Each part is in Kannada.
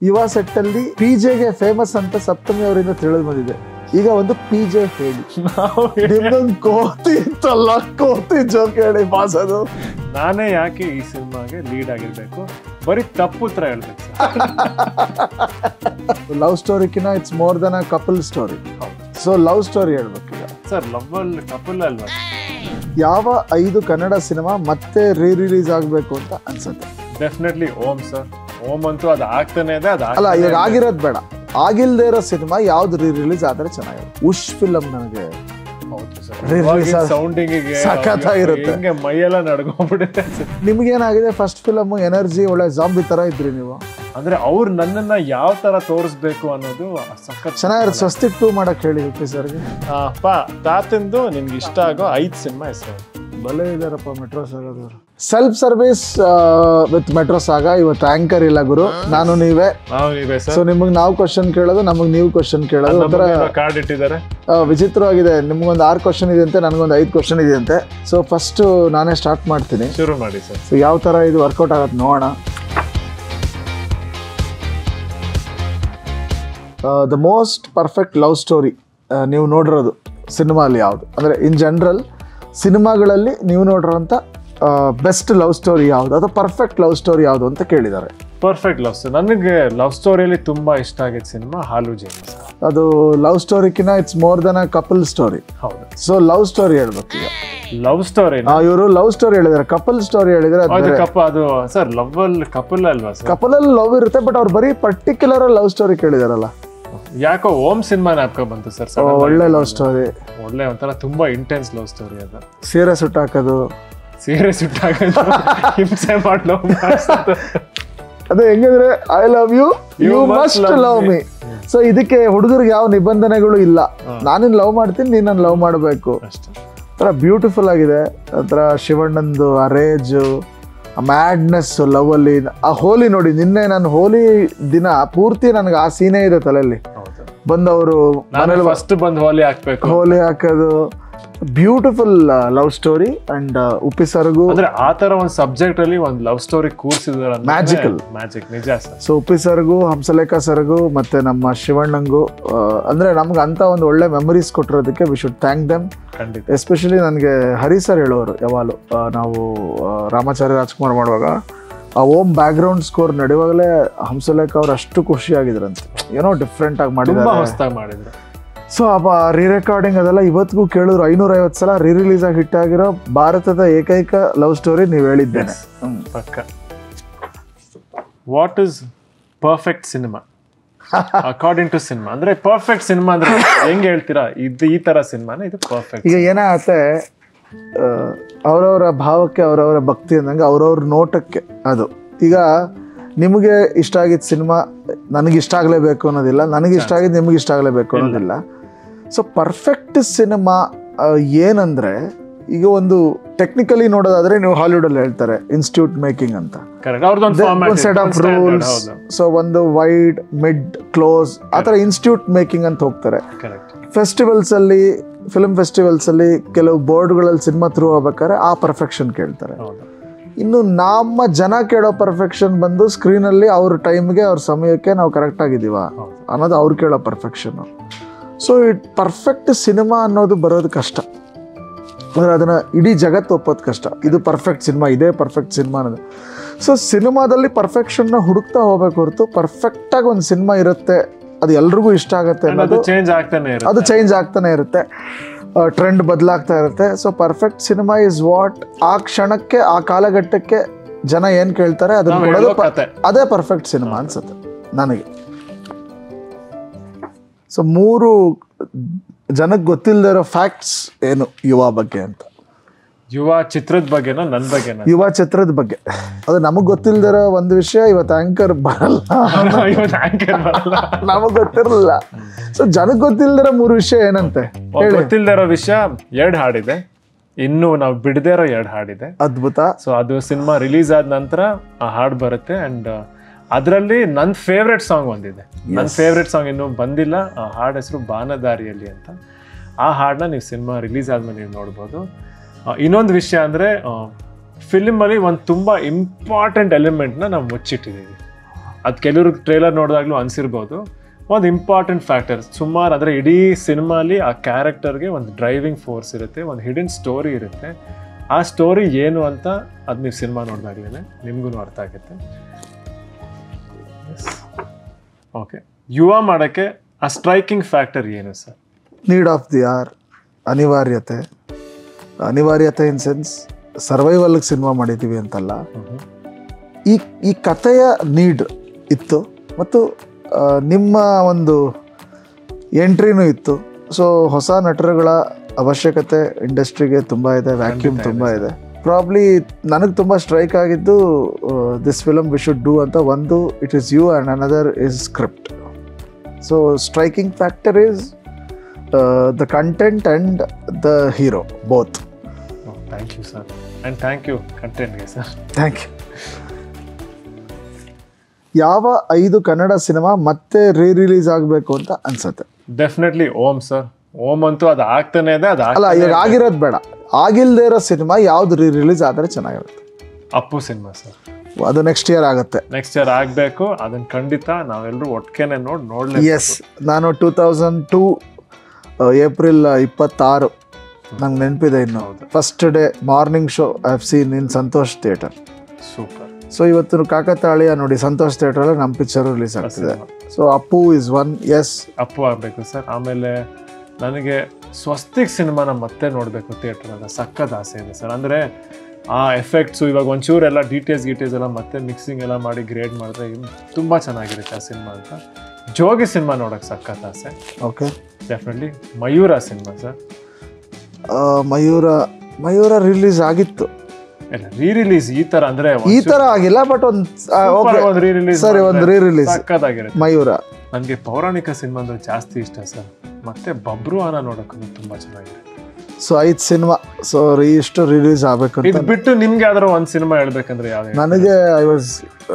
ಯುವ ಸೆಟ್ ಅಲ್ಲಿ ಪಿ ಜೆಗೆ ಫೇಮಸ್ ಅಂತ ಸಪ್ತಮಿ ಅವರಿಂದ ತಿಳಿದು ಬಂದಿದೆ ಈಗ ಒಂದು ಪಿ ಜೆ ಹೇಳಿ ನಾವು ನಿಮ್ದೊಂದು ಕೋತಿ ಇತ್ತಲ್ಲ ಕೋತಿ ಜೋಕ್ ಹೇಳಿ ಬಾಸ್ ಅದು ನಾನೇ ಯಾಕೆ ಈ ಸಿನಿಮಾಗೆ ಲೀಡ್ ಆಗಿರ್ಬೇಕು ಬರೀ ತಪ್ಪು ಉತ್ತರ ಹೇಳ್ಬೇಕು ಸರ್ ಲವ್ ಸ್ಟೋರಿಕಿನ it's more than a couple story ಹೌದು ಸೊ ಲವ್ ಸ್ಟೋರಿ ಹೇಳ್ಬೇಕು ಈಗ ಸರ್ ಲವ್ ಅಲ್ಲಿ ಕಪಲ್ ಅಲ್ವಾ ಯಾವ ಐದು ಕನ್ನಡ ಸಿನಿಮಾ ಮತ್ತೆ ರೀ ರಿಲೀಸ್ ಆಗಬೇಕು ಅಂತ ಅನ್ಸುತ್ತೆ ಡೆಫಿನೆಟ್ಲಿ ಓಂ ಸರ್ ಓಂ ಅಂತೂ ಅದು ಆಗ್ತಾನೆ ಇದೆ ಅದು ಅಲ್ಲ ಆಗ್ತಾನೆ ಇವಾಗ ಇದೆ. ಆಗಿರೋದು ಬೇಡ ಆಗಿಲ್ದೇ ಇರೋ ಸಿನಿಮಾ ಯಾವ್ದು ರೀ ರಿಲೀಸ್ ಆದ್ರೆ ಚೆನ್ನಾಗಿದೆ ಉಶ್ ಫಿಲಮ್ ನನಗೆ ಹೌದು ಸರ್ Release ಆದ- ಸೌಂಡಿಂಗಿಗೆ ಸಖತ್ತಾಗಿರುತ್ತೆ. ಹಿಂಗೆ ಮೈಯೆಲ್ಲ ನಡ್ಕೊಂಡ್ಬಿಡುತ್ತೆ ನಿಮ್ಗೇನಾಗಿದೆ ಫಸ್ಟ್ ಫಿಲಮ್ ಎನರ್ಜಿ ಒಳ್ಳೆ ಜಾಂಬಿ ತರ ಇದ್ರಿ ನೀವು ಅಂದ್ರೆ ಅವ್ರು ನನ್ನನ್ನ ಯಾವ ತರ ತೋರಿಸ್ಬೇಕು ಅನ್ನೋದು ಸಖತ್ ಚೆನ್ನಾಗಿರುತ್ತೆ ಸ್ವಸ್ತಿಕ್ ಟೂ ಮಾಡಕ್ ಹೇಳಿ ಹುಟ್ಟಿ ಸರ್ಗೆ ಆ, ಪಾ ತಾತಂದು ನಿನ್ಗೆ ಇಷ್ಟ ಆಗೋ ಐದ್ ಸಿನಿಮಾ ಹೆಸರು ಬಲೆ ಇದಾರಪ್ಪ ಮೆಟ್ರೋ ಸಾಗದವ್ರು ಸೆಲ್ಫ್ ಸರ್ವಿಸ್ ವಿತ್ ಮೆಟ್ರೋ ಸಾಗ ಇವತ್ತು ಆಂಕರ್ ಇಲ್ಲ ಗುರು ನಾನು ನೀವೇ ನಾವು ನೀವೇ ಸೊ ಸರ್ ನಿಮಗೆ ನಾವು ಕ್ವಶನ್ ಕೇಳೋದು ನಮಗೆ ನೀವು ಕ್ವಶನ್ ಕೇಳೋದು ಒಂಥರ ಕಾರ್ಡ್ ಇಟ್ಟಿದ್ದಾರೆ ಆ, ವಿಚಿತ್ರವಾಗಿದೆ ನಿಮ್ಗೊಂದು ಆರು ಕ್ವಶನ್ ಇದೆ ಅಂತೆ ನನಗೊಂದು ಐದು ಕ್ವಶನ್ ಇದೆ ಅಂತೆ ಸೊ ಫಸ್ಟ್ ನಾನೇ ಸ್ಟಾರ್ಟ್ ಮಾಡ್ತೀನಿ ಶುರು ಮಾಡಿ ಸರ್ ಸೊ ಯಾವ ಥರ ಇದು ವರ್ಕೌಟ್ ಆಗುತ್ತೆ ನೋಡೋಣ the most perfect love story ನೀವು ನೋಡಿರೋದು ಸಿನಿಮಾಲಿ ಯಾವುದು ಅಂದರೆ ಇನ್ ಜನರಲ್ ಸಿನಿಮಾಗಳಲ್ಲಿ ನೀವು ನೋಡಿರೋಂಥ ಬೆಸ್ಟ್ ಲವ್ ಸ್ಟೋರಿ ಯಾವುದು ಅಥವಾ ಪರ್ಫೆಕ್ಟ್ ಲವ್ ಸ್ಟೋರಿ ಯಾವುದು ಅಂತ ಕೇಳಿದ್ದಾರೆ ಪರ್ಫೆಕ್ಟ್ ಲವ್ ಸ್ಟೋರಿ ನನಗೆ ಲವ್ ಸ್ಟೋರಿಯಲ್ಲಿ ತುಂಬಾ ಇಷ್ಟ ಆಗಿದ್ದ ಸಿನಿಮಾ ಹಾಲು ಜೇಮ್ಸ್ ಅದು ಲವ್ ಸ್ಟೋರಿಕಿನ it's more than a couple story ಹೌದು ಸೊ ಲವ್ ಸ್ಟೋರಿ ಹೇಳ್ಬೇಕು ಈಗ ಲವ್ ಸ್ಟೋರಿ ಇವರು ಲವ್ ಸ್ಟೋರಿ ಹೇಳಿದ್ದಾರೆ ಕಪಲ್ ಸ್ಟೋರಿ ಹೇಳಿದ್ರೆ ಅದು ಕಪ್ಪ ಅದು ಸರ್ ಲವ್ ಅಲ್ಲಿ ಕಪಲ್ ಅಲ್ವಾ ಸರ್ ಕಪಲ್ ಅಲ್ಲಿ ಲವ್ ಇರುತ್ತೆ ಬಟ್ ಅವ್ರು ಬರೀ ಪರ್ಟಿಕ್ಯುಲರ್ ಲವ್ ಸ್ಟೋರಿ ಕೇಳಿದಾರಲ್ಲ ಯಾಕೋ ಓಂ ಸಿನಿಮಾ ಜ್ಞಾಪಕ ಬಂತು ಸರ್ ಒಳ್ಳೆ ಲವ್ ಸ್ಟೋರಿ ಒಳ್ಳೆ ಒಂಥರ ತುಂಬಾ ಇಂಟೆನ್ಸ್ ಲವ್ ಸ್ಟೋರಿ ಅದು ಸೀರೆ ಸುಟ್ಟಾಕೋದು ಸೀರಿಯಸ್ ಇಟ್ಟಾಗ ಹಿಂಸೆ ಮಾಡ್ಲೋ ಅದೇ ಹೆಂಗಂದ್ರೆ I love you you You must must love love me me. So ಇದಕ್ಕೆ ಹುಡುಗರಿಗೆ ಯಾವ ನಿಬಂಧನೆಗಳು ಇಲ್ಲ ನಾನಿನ್ ಲವ್ ಮಾಡ್ತೀನಿ ನೀನ್ ನನ್ನ ಲವ್ ಮಾಡಬೇಕು ಅಷ್ಟೇ ಒಂಥರ ಬ್ಯೂಟಿಫುಲ್ ಆಗಿದೆ ಒಂಥರ ಶಿವಣ್ಣಂದು ಆ ರೇಜು ಆ ಮ್ಯಾಡ್ನೆಸ್ ಲವ್ ಅಲ್ಲಿ ಆ ಹೋಲಿ ನೋಡಿ ನಿನ್ನೆ ನಾನು ಹೋಲಿ ದಿನ ಪೂರ್ತಿ ನನಗೆ ಆ ಸೀನೇ ಇದೆ ತಲೆಯಲ್ಲಿ ಹೌದು ಬಂದವರು ನಾನು ಫಸ್ಟ್ ಬಂದು ಹೋಲಿ ಹಾಕ್ಬೇಕು ಹೋಲಿ ಹಾಕೋದು beautiful love story and Uppi ಸರ್ಗು ಅಂದ್ರೆ ಆ ತರ ಒಂದ್ ಸಬ್ಜೆಕ್ಟ್ ಅಲ್ಲಿ ಒಂದ್ ಲವ್ ಸ್ಟೋರಿ ಕೂರ್ಸಿದಾರೆ Magical. ಮ್ಯಾಜಿಕ್ ನಿಜ ಸರ್ ಸೊ ಉಪ್ಪಿ ಸರ್ಗು ಹಂಸಲೇಖ ಸರ್ಗು ಮತ್ತೆ ನಮ್ಮ ಶಿವಣ್ಣಂಗು ಆ, ಅಂದ್ರೆ ನಮ್ಗೆ ಅಂತ ಒಂದು ಒಳ್ಳೆ ಮೆಮರೀಸ್ ಕೊಟ್ಟಿರೋದಕ್ಕೆ ವಿ ಶುಡ್ ಥ್ಯಾಂಕ್ ದೆಮ್ ಖಂಡಿತ ಎಸ್ಪೆಷಲಿ ನನಗೆ ಹರಿ ಸರ್ ಹೇಳೋರು ಯಾವಾಗಲೂ ಆ, ನಾವು ಆ, ರಾಮಾಚಾರ್ಯ ರಾಜ್ಕುಮಾರ್ ಮಾಡುವಾಗ ಆ ಓಮ್ ಬ್ಯಾಕ್ಗ್ರೌಂಡ್ ಸ್ಕೋರ್ ನಡೆಯುವಾಗಲೇ ಹಂಸಲೇಖ ಅವ್ರು ಅಷ್ಟು ಖುಷಿಯಾಗಿದ್ರಂತೆ ಏನೋ ಡಿಫ್ರೆಂಟ್ ಆಗಿ ತುಂಬಾ ಮಾಡಿದ್ದಾರೆ ಹೊಸದಾಗಿ ಮಾಡಿದ್ರು ಸೊ ಅಪ್ಪ ರೀ ರೆಕಾರ್ಡಿಂಗ್ ಅದೆಲ್ಲ ಇವತ್ತಿಗೂ ಕೇಳಿದ್ರು ಐನೂರ ಐವತ್ತು ಸಲ ರೀ ರಿಲೀಸ್ ಆಗಿ ಹಿಟ್ ಆಗಿರೋ ಭಾರತದ ಏಕೈಕ ಲವ್ ಸ್ಟೋರಿ ನೀವು ಹೇಳಿದ್ದೇನೆ ಹ್ಮ್. ಪಕ್ಕ what is perfect cinema according to cinema ಅಂದ್ರೆ ಪರ್ಫೆಕ್ಟ್ ಸಿನಿಮಾ ಅಂದ್ರೆ ಹೆಂಗ್ ಹೇಳ್ತೀರಾ ಇದು ಈ ತರ ಸಿನಿಮಾನ ಇದು ಪರ್ಫೆಕ್ಟ್ ಈಗ ಏನಾಗತ್ತೆ ಅವರವರ ಭಾವಕ್ಕೆ ಅವರವರ ಭಕ್ತಿ ಅಂದಂಗೆ ಅವ್ರವ್ರ ನೋಟಕ್ಕೆ ಅದು ಈಗ ನಿಮಗೆ ಇಷ್ಟ ಆಗಿದ್ದ ಸಿನಿಮಾ ನನಗೆ ಇಷ್ಟ ಆಗಲೇಬೇಕು ಅನ್ನೋದಿಲ್ಲ ನನಗೆ ಇಷ್ಟ ಆಗಿದ್ದು ನಿಮಗೆ ಇಷ್ಟ ಆಗಲೇಬೇಕು ಅನ್ನೋದಿಲ್ಲ ಸೊ ಪರ್ಫೆಕ್ಟ್ ಸಿನಿಮಾ ಏನಂದ್ರೆ ಈಗ ಒಂದು ಟೆಕ್ನಿಕಲಿ ನೋಡೋದಾದ್ರೆ ನೀವು ಹಾಲಿವುಡಲ್ಲಿ ಹೇಳ್ತಾರೆ ಇನ್ಸ್ಟಿಟ್ಯೂಟ್ ಮೇಕಿಂಗ್ ಅಂತ ಕರೆಕ್ಟ್ ಅವ್ರದ್ದೊಂದು ಒಂದು ಸೆಟ್ ಆಫ್ ರೂಲ್ಸ್ ಹೌದು ಸೊ ಒಂದು ವೈಡ್ ಮಿಡ್ ಕ್ಲೋಸ್ ಆ ಥರ ಇನ್ಸ್ಟಿಟ್ಯೂಟ್ ಮೇಕಿಂಗ್ ಅಂತ ಹೋಗ್ತಾರೆ ಕರೆಕ್ಟ್ ಫೆಸ್ಟಿವಲ್ಸ್ ಅಲ್ಲಿ ಫಿಲ್ಮ್ ಫೆಸ್ಟಿವಲ್ಸ್ ಅಲ್ಲಿ ಕೆಲವು ಬೋರ್ಡ್ಗಳಲ್ಲಿ ಸಿನಿಮಾ ಥ್ರೂ ಆಗ್ಬೇಕಾದ್ರೆ ಆ ಪರ್ಫೆಕ್ಷನ್ ಕೇಳ್ತಾರೆ ಹೌದು ಇನ್ನು ನಮ್ಮ ಜನ ಕೇಳೋ ಪರ್ಫೆಕ್ಷನ್ ಬಂದು ಸ್ಕ್ರೀನಲ್ಲಿ ಅವ್ರ ಟೈಮ್ಗೆ ಅವ್ರ ಸಮಯಕ್ಕೆ ನಾವು ಕರೆಕ್ಟ್ ಆಗಿದ್ದೀವ ಹೌದು. ಅನ್ನೋದು ಅವ್ರು ಕೇಳೋ perfection so it perfect cinema ಅನ್ನೋದು ಬರೋದು ಕಷ್ಟ ಅಂದ್ರೆ ಅದನ್ನ ಇಡೀ ಜಗತ್ತು ಒಪ್ಪೋದು ಕಷ್ಟ ಇದು ಪರ್ಫೆಕ್ಟ್ ಸಿನಿಮಾ ಇದೇ ಪರ್ಫೆಕ್ಟ್ ಸಿನಿಮಾ ಅನ್ನೋದು ಸೊ ಸಿನಿಮಾದಲ್ಲಿ ಪರ್ಫೆಕ್ಷನ್ನ ಹುಡುಕ್ತಾ ಹೋಗ್ಬೇಕು ಹೊರತು ಪರ್ಫೆಕ್ಟಾಗಿ ಒಂದು ಸಿನಿಮಾ ಇರುತ್ತೆ ಅದು ಎಲ್ರಿಗೂ ಇಷ್ಟ ಆಗುತ್ತೆ And ಅನ್ನೋದು ಅದು ಚೇಂಜ್ ಆಗ್ತಾನೆ ಇರುತ್ತೆ ಅದು ಚೇಂಜ್ ಆಗ್ತಾನೆ ಇರುತ್ತೆ ಟ್ರೆಂಡ್ ಬದಲಾಗ್ತಾ ಇರುತ್ತೆ so perfect cinema is what ಆ ಕ್ಷಣಕ್ಕೆ ಆ ಕಾಲಘಟ್ಟಕ್ಕೆ ಜನ ಏನ್ ಕೇಳ್ತಾರೆ ಅದನ್ನ ನಾವ್ ಕೊಡೋದು ಹೇಳೋ ಪ- ಕತೆ ಅದೇ ಪರ್ಫೆಕ್ಟ್ ಸಿನಿಮಾ ಅನ್ಸುತ್ತೆ ನನಗೆ ಸೊ ಮೂರು ಜನಕ್ಕೆ ಗೊತ್ತಿಲ್ಲದೆ ಇರೋ ಫ್ಯಾಕ್ಟ್ಸ್ ಏನು ಯುವ ಬಗ್ಗೆ ಅಂತ ಯುವ ಚಿತ್ರದ ಬಗ್ಗೆನಾ ನನ್ ಬಗ್ಗೆನಾ ಯುವ ಚಿತ್ರದ ಬಗ್ಗೆ ಅದು ನಮಗ್ ಗೊತ್ತಿಲ್ಲದೆ ಇರೋ ಒಂದು ವಿಷಯ ಇವತ್ತು ಆಂಕರ್ ಬರಲ್ಲ ಇವತ್ತು anchor ಬರಲ್ಲ. ನಮಗ್ ಗೊತ್ತಿರಲಿಲ್ಲ ಸೊ ಜನಕ್ಕೆ ಗೊತ್ತಿಲ್ಲದಿರೋ ಮೂರು ವಿಷಯ ಏನಂತೆ ಒಂದ್ ಗೊತ್ತಿಲ್ದೇ ಇರೋ ವಿಷಯ ಎರಡ್ ಹಾಡಿದೆ ಇನ್ನು ನಾವು ಬಿಡದೇ ಇರೋ ಎರಡ್ ಹಾಡಿದೆ ಅದ್ಭುತ ಸೊ ಅದು ಸಿನಿಮಾ ರಿಲೀಸ್ ಆದ ನಂತರ ಆ ಹಾಡು ಬರುತ್ತೆ ಅಂಡ್ ಅದರಲ್ಲಿ ನನ್ನ ಫೇವ್ರೆಟ್ ಸಾಂಗ್ ಒಂದಿದೆ ನನ್ನ ಫೇವ್ರೆಟ್ ಸಾಂಗ್ ಇನ್ನೂ ಬಂದಿಲ್ಲ ಆ ಹಾಡು ಹೆಸರು ಬಾನದಾರಿಯಲ್ಲಿ ಅಂತ ಆ ಹಾಡನ್ನ ನೀವು ಸಿನಿಮಾ ರಿಲೀಸ್ ಆದ್ಮೇಲೆ ನೀವು ನೋಡ್ಬೋದು ಇನ್ನೊಂದು ವಿಷಯ ಅಂದರೆ ಫಿಲ್ಮಲ್ಲಿ ಒಂದು ತುಂಬ ಇಂಪಾರ್ಟೆಂಟ್ ಎಲಿಮೆಂಟ್ನ ನಾವು ಮುಚ್ಚಿಟ್ಟಿದ್ದೀವಿ ಅದು ಕೆಲವರು ಟ್ರೇಲರ್ ನೋಡಿದಾಗ್ಲೂ ಅನ್ಸಿರ್ಬೋದು ಒಂದು ಇಂಪಾರ್ಟೆಂಟ್ ಫ್ಯಾಕ್ಟರ್ ಸುಮಾರು ಅಂದರೆ ಇಡೀ ಸಿನಿಮಾಲಿ ಆ ಕ್ಯಾರೆಕ್ಟರ್ಗೆ ಒಂದು ಡ್ರೈವಿಂಗ್ ಫೋರ್ಸ್ ಇರುತ್ತೆ ಒಂದು ಹಿಡನ್ ಸ್ಟೋರಿ ಇರುತ್ತೆ ಆ ಸ್ಟೋರಿ ಏನು ಅಂತ ಅದು ನೀವು ಸಿನಿಮಾ ನೋಡಿದಾಗ್ಲೇ ನಿಮಗೂ ಅರ್ಥ ಆಗುತ್ತೆ ಓಕೆ ಯುವ ಮಾಡೋಕ್ಕೆ ಆ ಸ್ಟ್ರೈಕಿಂಗ್ ಫ್ಯಾಕ್ಟರ್ ಏನು sir need of the hour ಅನಿವಾರ್ಯತೆ ಅನಿವಾರ್ಯತೆ ಇನ್ ಸೆನ್ಸ್ ಸರ್ವೈವಲ್ಗೆ ಸಿನಿಮಾ ಮಾಡಿದ್ದೀವಿ ಅಂತಲ್ಲ ಈ ಈ ಕಥೆಯ ನೀಡ್ ಇತ್ತು ಮತ್ತು ಆ, ನಿಮ್ಮ ಒಂದು ಎಂಟ್ರಿನೂ ಇತ್ತು ಸೊ ಹೊಸ ನಟರುಗಳ ಅವಶ್ಯಕತೆ ಇಂಡಸ್ಟ್ರಿಗೆ ತುಂಬ ಇದೆ ವ್ಯಾಕ್ಯೂಮ್ ತುಂಬ ಇದೆ ಪ್ರಾಬ್ಲಿ ನನಗೆ ತುಂಬ ಸ್ಟ್ರೈಕ್ ಆಗಿದ್ದು this film we should do ಅಂತ ಒಂದು it is you and another is script so striking factor is the content and the hero both thank you sir and thank you ಕಂಟೆಂಟ್ಗೆ ಸರ್ ಥ್ಯಾಂಕ್ ಯು ಯಾವ ಐದು ಕನ್ನಡ ಸಿನಿಮಾ ಮತ್ತೆ ರೀ ರಿಲೀಸ್ ಆಗಬೇಕು ಅಂತ ಅನ್ಸುತ್ತೆ ಡೆಫಿನೆಟ್ಲಿ ಓಮ್ ಸರ್ ಓಮ್ ಅಂತೂ ಅದು ಆಗ್ತಾನೆ ಇದೆ ಅದು ಅಲ್ಲ ಇವಾಗ ಆಗಿರೋದು ಬೇಡ ಆಗಿಲ್ದೇ ಇರೋ ಸಿನಿಮಾ ಯಾವ್ದು ರೀ ರಿಲೀಸ್ ಆದರೆ ಚೆನ್ನಾಗಿರುತ್ತೆ ಅಪ್ಪು ಸಿನಿಮಾ ಸರ್ ಅದು ನೆಕ್ಸ್ಟ್ ಇಯರ್ ಆಗುತ್ತೆ ನೆಕ್ಸ್ಟ್ ಇಯರ್ ಆಗಬೇಕು ಅದನ್ನ ಖಂಡಿತ ನಾವೆಲ್ಲರೂ ಒಟ್ಟಿಗೆನೆ ನೋಡಿ ನೋಡ್ಲೇ ಎಸ್ ನಾನು ಟೂ ತೌಸಂಡ್ ಟೂ ಏಪ್ರಿಲ್ ಇಪ್ಪತ್ತಾರು ನಂಗೆ ನೆನಪಿದೆ ಇನ್ನು ಹೌದು. First day morning show I have seen in Santosh theatre super so ಇವತ್ತು ಕಾಕತಾಳೀಯ ನೋಡಿ ಸಂತೋಷ್ ಥಿಯೇಟ್ರಲ್ಲಿ ನಮ್ಮ ಪಿಕ್ಚರ್ ರಿಲೀಸ್ ಆಗ್ತಿದೆ so Appu is one yes Appu ಆಗಬೇಕು ಸರ್ ಆಮೇಲೆ ನನಗೆ ಸ್ವಸ್ತಿಕ್ ಸಿನಿಮಾನ ಮತ್ತೆ ನೋಡಬೇಕು ಥಿಯೇಟ್ರಲ್ಲಿ ಸಖತ್ ಆಸೆ ಇದೆ ಸರ್ ಅಂದರೆ ಆ ಎಫೆಕ್ಟ್ಸು ಇವಾಗ ಒಂಚೂರು ಎಲ್ಲ ಡೀಟೇಲ್ಸ್ ಗೀಟೇಲ್ಸ್ ಎಲ್ಲ ಮತ್ತೆ ಮಿಕ್ಸಿಂಗ್ ಎಲ್ಲ ಮಾಡಿ ಗ್ರೇಡ್ ಮಾಡಿದ್ರೆ ತುಂಬ ಚೆನ್ನಾಗಿರುತ್ತೆ ಆ ಸಿನಿಮಾ ಅಂತ ಜೋಗಿ ಸಿನಿಮಾ ನೋಡೋಕೆ ಸಖತ್ ಆಸೆ okay definitely Mayura cinema sir Mayura Mayura release ಆಗಿತ್ತು ಇಲ್ಲ ರೀ ರಿಲೀಸ್ ಈ ತರ ಅಂದ್ರೆ ಈ ತರ ಆಗಿಲ್ಲ ಬಟ್ ಒಂದು ಒಂದು ರೀ ರಿಲೀಸ್ ಸರಿ ಒಂದು ರೀ ರಿಲೀಸ್ ಸಕ್ಕತ್ತಾಗಿರುತ್ತೆ ಮಯೂರ ನನಗೆ ಪೌರಾಣಿಕ ಸಿನಿಮಾ ಅಂದ್ರೆ ಜಾಸ್ತಿ ಇಷ್ಟ ಸರ್ ಮತ್ತೆ ಬಬ್ರು ಆನ ನೋಡೋಕೆ ತುಂಬಾ ಚೆನ್ನಾಗಿರುತ್ತೆ ಸೊ ಐದು ಸಿನಿಮಾ ಸೊ ಇಷ್ಟು ರಿಲೀಸ್ ಆಗ್ಬೇಕು ಇದು ಅಂತ ಬಿಟ್ಟು ನಿಮ್ಗೆ ಯಾವ್ದಾರ ಒಂದ್ ಸಿನಿಮಾ ಹೇಳ್ಬೇಕಂದ್ರೆ ಯಾವ್ದು ನನಗೆ ಐ ವಾಸ್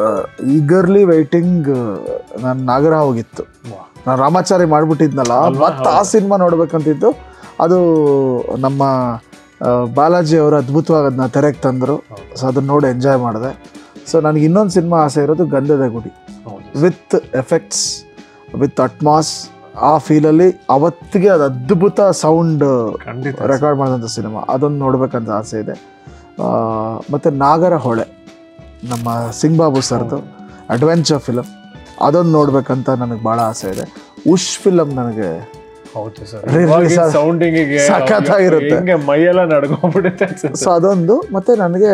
ಈಗರ್ಲಿ ವೈಟಿಂಗ್ ನಾನು ನಾಗರ ಹೋಗಿತ್ತು ನಾನು ರಾಮಾಚಾರಿ ಮಾಡ್ಬಿಟ್ಟಿದ್ನಲ್ಲ ಮತ್ತೆ ಆ ಸಿನಿಮಾ ನೋಡ್ಬೇಕಂತಿದ್ದು ಅದು ನಮ್ಮ ಆ, ಬಾಲಾಜಿ ಅವರು ಅದ್ಭುತವಾಗಿ ಅದನ್ನ ತೆರೆಗೆ ತಂದರು ಸೊ ಅದನ್ನ ನೋಡಿ ಎಂಜಾಯ್ ಮಾಡಿದೆ ಸೊ ನನಗೆ ಇನ್ನೊಂದು ಸಿನಿಮಾ ಆಸೆ ಇರೋದು ಗಂಧದ ಗುಡಿ ಹೌದು ವಿತ್ ಎಫೆಕ್ಟ್ಸ್ ವಿತ್ ಅಟ್ಮಾಸ್ ಆ ಫೀಲಲ್ಲಿ ಅವತ್ತಿಗೆ ಅದು ಅದ್ಭುತ ಸೌಂಡ್ ಖಂಡಿತ ರೆಕಾರ್ಡ್ ಮಾಡಿದಂಥ ಸಿನಿಮಾ ಅದೊಂದು ನೋಡ್ಬೇಕಂತ ಆಸೆ ಇದೆ ಆ, ಮತ್ತೆ ನಾಗರ ಹೊಳೆ ನಮ್ಮ ಸಿಂಗ್ ಬಾಬು ಸರ್ದು ಅಡ್ವೆಂಚರ್ ಫಿಲಮ್ ಅದೊಂದು ನೋಡ್ಬೇಕಂತ ನನಗೆ ಭಾಳ ಆಸೆ ಇದೆ ಉಶ್ ಫಿಲಮ್ ನನಗೆ ಹೌದು ಸರ್ Re-release ಆದ- ಸೌಂಡಿಂಗಿಗೆ ಸಖತ್ತಾಗಿರುತ್ತೆ. ಹಿಂಗೆ ಮೈಯೆಲ್ಲ ನಡ್ಕೊಂಡ್ಬಿಡುತ್ತೆ ಅನ್ಸುತ್ತೆ ಸೊ ಅದೊಂದು ಮತ್ತೆ ನನಗೆ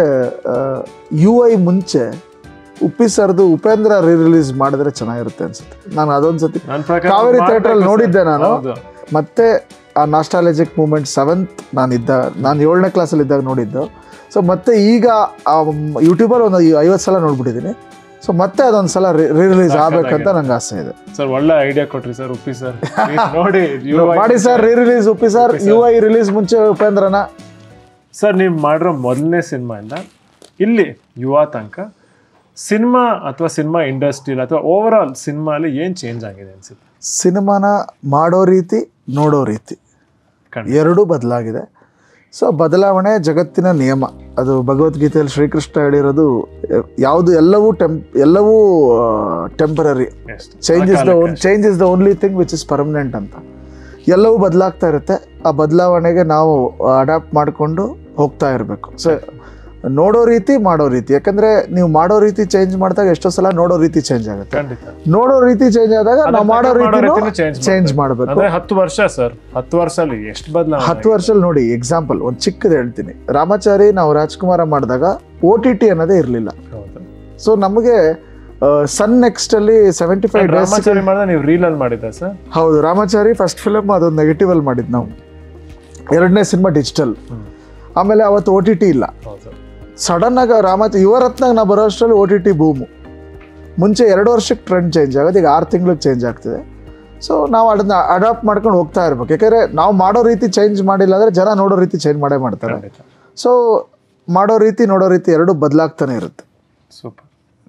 ಯು ಐ ಮುಂಚೆ ಉಪ್ಪಿ ಸರ್ದು ಉಪೇಂದ್ರ ರೀ ರಿಲೀಸ್ ಮಾಡಿದ್ರೆ ಚೆನ್ನಾಗಿರುತ್ತೆ ಅನ್ಸುತ್ತೆ ನಾನು ಅದೊಂದು ಸತಿ ನನ್ನ ಪ್ರಕಾರ ಕಾವೇರಿ ಮಾಡ್ಬೇಕು theatre ಅಲ್ಲಿ ಸರ್. ನೋಡಿದ್ದೆ ನಾನು. ಹೌದು. ಮತ್ತೆ ಆ ನಾಸ್ಟಾಲಜಿಕ್ ಮೂಮೆಂಟ್ ಸೆವೆಂತ್ ನಾನು ಇದ್ದ ನಾನು ಏಳನೇ ಕ್ಲಾಸಲ್ಲಿ ಇದ್ದಾಗ ನೋಡಿದ್ದು ಸೊ ಮತ್ತೆ ಈಗ ಯೂಟ್ಯೂಬಲ್ಲಿ ಒಂದು ಐವತ್ತು ಸಲ ನೋಡ್ಬಿಟ್ಟಿದ್ದೀನಿ ಸೊ ಮತ್ತೆ ಅದೊಂದು ಸಲ ರೀ ರಿಲೀಸ್ ಆಗ್ಬೇಕಂತ ನಂಗೆ ಆಸೆ ಇದೆ ಸರ್ ಒಳ್ಳೆ ಐಡಿಯಾ ಕೊಟ್ರಿ ಸರ್ ಉಪ್ಪಿ ಸರ್ ನೋಡಿ you ಮಾಡಿ sir re release Uppi sir U I release ಮುಂಚೆ ಉಪೇಂದ್ರನ ಸರ್ ನೀವು ಮಾಡಿರೋ ಮೊದಲನೇ ಸಿನಿಮಾಯಿಂದ ಇಲ್ಲಿ ಯುವ ತನಕ ಸಿನಿಮಾ ಅಥವಾ ಸಿನಿಮಾ ಇಂಡಸ್ಟ್ರಿಲಿ ಅಥವಾ ಓವರ್ ಆಲ್ ಸಿನಿಮಾಲಿ ಏನು ಚೇಂಜ್ ಆಗಿದೆ ಅನ್ಸುತ್ತೆ ಸಿನಿಮಾನ ಮಾಡೋ ರೀತಿ ನೋಡೋ ರೀತಿ ಖಂಡಿತ. ಎರಡೂ ಬದಲಾಗಿದೆ ಸೊ ಬದಲಾವಣೆ ಜಗತ್ತಿನ ನಿಯಮ ಅದು ಭಗವದ್ಗೀತೆಯಲ್ಲಿ ಶ್ರೀಕೃಷ್ಣ ಹೇಳಿರೋದು ಯಾವುದು ಎಲ್ಲವೂ ಟೆಂಪ್ ಎಲ್ಲವೂ ಟೆಂಪರರಿ ಎಷ್ಟು change is the own change is the only thing which is permanent ಅಂತ ಎಲ್ಲವೂ ಬದಲಾಗ್ತಾ ಇರುತ್ತೆ ಆ ಬದಲಾವಣೆಗೆ ನಾವು ಅಡಾಪ್ಟ್ ಮಾಡಿಕೊಂಡು ಹೋಗ್ತಾ ಇರಬೇಕು ಸೊ ನೋಡೋ ರೀತಿ ಮಾಡೋ ರೀತಿ ಯಾಕಂದ್ರೆ ನೀವು ಮಾಡೋ ರೀತಿ ಚೇಂಜ್ ಮಾಡಿದಾಗ ಎಷ್ಟೋ ಸಲ ನೋಡೋ ರೀತಿ ಚೇಂಜ್ ಆಗುತ್ತೆ ಖಂಡಿತ ನೋಡೋ ರೀತಿ ಚೇಂಜ್ ಆದಾಗ ನಾವು ಮಾಡೋ ರೀತಿನೂ change ಚೇಂಜ್ ಮಾಡಬೇಕು ಅಂದ್ರೆ ಹತ್ತು ವರ್ಷ ಸರ್ ಹತ್ತು ವರ್ಷದಲ್ಲಿ ಎಷ್ಟು ಬದಲಾವಣೆ ಹತ್ತು ವರ್ಷದಲ್ಲಿ ನೋಡಿ ಎಕ್ಸಾಂಪಲ್ ಒಂದು ಚಿಕ್ಕದು ಹೇಳ್ತೀನಿ ರಾಮಾಚಾರಿ ನಾವು ರಾಜ್ಕುಮಾರ ಮಾಡಿದಾಗ ಓ ಟಿ ಟಿ ಅನ್ನೋದೇ ಇರಲಿಲ್ಲ ಹೌದು ಸೊ ನಮಗೆ ಸನ್ ನೆಕ್ಸ್ಟ್ ಅಲ್ಲಿ ಸೆವೆಂಟಿ ಫೈವ್ ಡೇಸ್ ರಾಮಾಚಾರಿ ಮಾಡಿದ್ರೆ ನೀವು ರೀಲ್ ಅಲ್ಲಿ ಮಾಡಿದ್ದ ಸರ್ ಹೌದು ರಾಮಾಚಾರಿ ಫಸ್ಟ್ ಫಿಲಮ್ ಅದೊಂದು ನೆಗೆಟಿವ್ ಅಲ್ಲಿ ಮಾಡಿದ್ದು ನಾವು ಎರಡನೇ ಸಿನಿಮಾ ಡಿಜಿಟಲ್ ಆಮೇಲೆ ಅವತ್ತು ಓ ಟಿ ಟಿ ಇಲ್ಲ ಹೌದು ಸಡನ್ ಆಗಿ ರಾಮಾಚಾರಿ ಯುವರತ್ನಾಗ ನಾವು ಬರೋ ಅಷ್ಟರಲ್ಲಿ ಓ ಟಿ ಟಿ ಬೂಮು ಮುಂಚೆ ಎರಡು ವರ್ಷಕ್ಕೆ ಟ್ರೆಂಡ್ ಚೇಂಜ್ ಆಗೋದು ಈಗ ಆರು ತಿಂಗಳಿಗೆ ಚೇಂಜ್ ಆಗ್ತಿದೆ ಸೊ ನಾವು ಅದನ್ನ ಅಡಾಪ್ಟ್ ಮಾಡ್ಕೊಂಡು ಹೋಗ್ತಾ ಇರ್ಬೇಕು ಯಾಕಂದರೆ ನಾವು ಮಾಡೋ ರೀತಿ ಚೇಂಜ್ ಮಾಡಿಲ್ಲ ಅಂದರೆ ಜನ ನೋಡೋ ರೀತಿ ಚೇಂಜ್ ಮಾಡೇ ಮಾಡ್ತಾರೆ ಖಂಡಿತ ಸೊ ಮಾಡೋ ರೀತಿ ನೋಡೋ ರೀತಿ ಎರಡು ಬದಲಾಗ್ತಾನೆ ಇರುತ್ತೆ super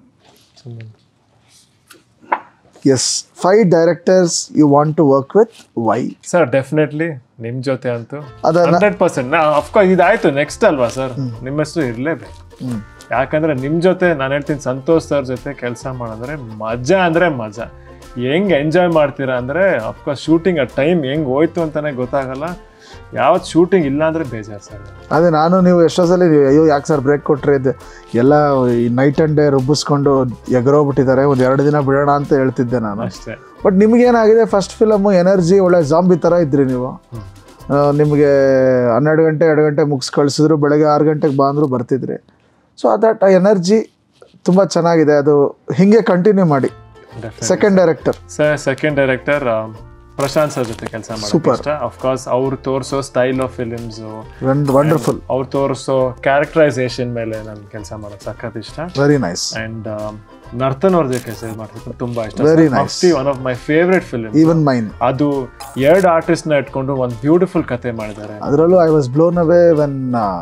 yes five directors you want to work with why sir definitely ನಿಮ್ ಜೊತೆ ಅಂತೂ ಅದನ್ನ ಹಂಡ್ರೆಡ್ ಪರ್ಸೆಂಟ್ ಅಫ್ಕೋರ್ಸ್ ಇದಾಯ್ತು ನೆಕ್ಸ್ಟ್ ಅಲ್ವಾ ಸರ್ ನಿಮ್ಮ ಹೆಸರು ಇರಲೇಬೇಕು ಯಾಕಂದ್ರೆ ನಿಮ್ಮ ಜೊತೆ ನಾನು ಹೇಳ್ತೀನಿ ಸಂತೋಷ್ ಸರ್ ಜೊತೆ ಕೆಲಸ ಮಾಡಿದ್ರೆ ಮಜಾ ಅಂದರೆ ಮಜಾ ಹೆಂಗ್ ಎಂಜಾಯ್ ಮಾಡ್ತೀರಾ ಅಂದರೆ ಅಫ್ಕೋರ್ಸ್ ಶೂಟಿಂಗ್ ಆ ಟೈಮ್ ಹೆಂಗ್ ಹೋಯ್ತು ಅಂತಾನೆ ಗೊತ್ತಾಗಲ್ಲ ಯಾವತ್ತು ಶೂಟಿಂಗ್ ಇಲ್ಲ ಅಂದರೆ ಬೇಜಾರು ಸರ್ ಅದೇ ನಾನು ನೀವು ಎಷ್ಟೋ ಸಲ ನೀವು ಅಯ್ಯೋ ಯಾಕೆ ಸರ್ ಬ್ರೇಕ್ ಕೊಟ್ರಿ ಇದು ಎಲ್ಲ ಈ ನೈಟ್ ಆ್ಯಂಡ್ ಡೇ ರುಬ್ಬಿಸ್ಕೊಂಡು ಎಗರೋಗ್ಬಿಟ್ಟಿದ್ದಾರೆ ಒಂದು ಎರಡು ದಿನ ಬಿಡೋಣ ಅಂತ ಹೇಳ್ತಿದ್ದೆ ನಾನು ಅಷ್ಟೇ ಬಟ್ ನಿಮಗೇನಾಗಿದೆ ಫಸ್ಟ್ ಫಿಲಮು ಎನರ್ಜಿ ಒಳ್ಳೆ ಜಾಂಬಿ ಥರ ಇದ್ರಿ ನೀವು ಆ, ನಿಮಗೆ ಹನ್ನೆರಡು ಗಂಟೆ ಎರಡು ಗಂಟೆ ಮುಗಿಸ್ ಕಳಿಸಿದ್ರು ಬೆಳಗ್ಗೆ ಆರು ಗಂಟೆಗೆ ಬಾ ಅಂದ್ರು ಬರ್ತಿದ್ರಿ ಸೊ ಅದಟ್ ಆ ಎನರ್ಜಿ ತುಂಬ ಚೆನ್ನಾಗಿದೆ ಅದು ಹಿಂಗೆ ಕಂಟಿನ್ಯೂ ಮಾಡಿ second director sir second director Prashant sir ಜೊತೆ ಕೆಲಸ Super. ಮಾಡಿ ಅಫ್ಕೋರ್ಸ್ ಅವ್ರು ತೋರಿಸೋ ಸ್ಟೈಲ್ ಆಫ್ ಫಿಲಿಮ್ಸ್ ವಂಡರ್ಫುಲ್ ಅವ್ರು ತೋರಿಸೋ ಕ್ಯಾರೆಕ್ಟರೈಸೇಷನ್ ಮೇಲೆ ನನ್ ಕೆಲಸ ಮಾಡೋದು ಸಖತ್ ಇಷ್ಟ ವೆರಿ ನೈಸ್ ಅಂಡ್ ನರ್ತನ್ ಅವ್ರ ಜೊತೆ ಕೆಲಸ ಮಾಡ್ತಿದ್ದು ತುಂಬಾ ಇಷ್ಟ Very nice. One of my favourite film even mine ಅದು ಎರಡು ಆರ್ಟಿಸ್ಟ್ ನ ಇಟ್ಕೊಂಡು ಒಂದು ಬ್ಯೂಟಿಫುಲ್ ಕತೆ ಮಾಡಿದ್ದಾರೆ ಅದರಲ್ಲೂ I was blown away when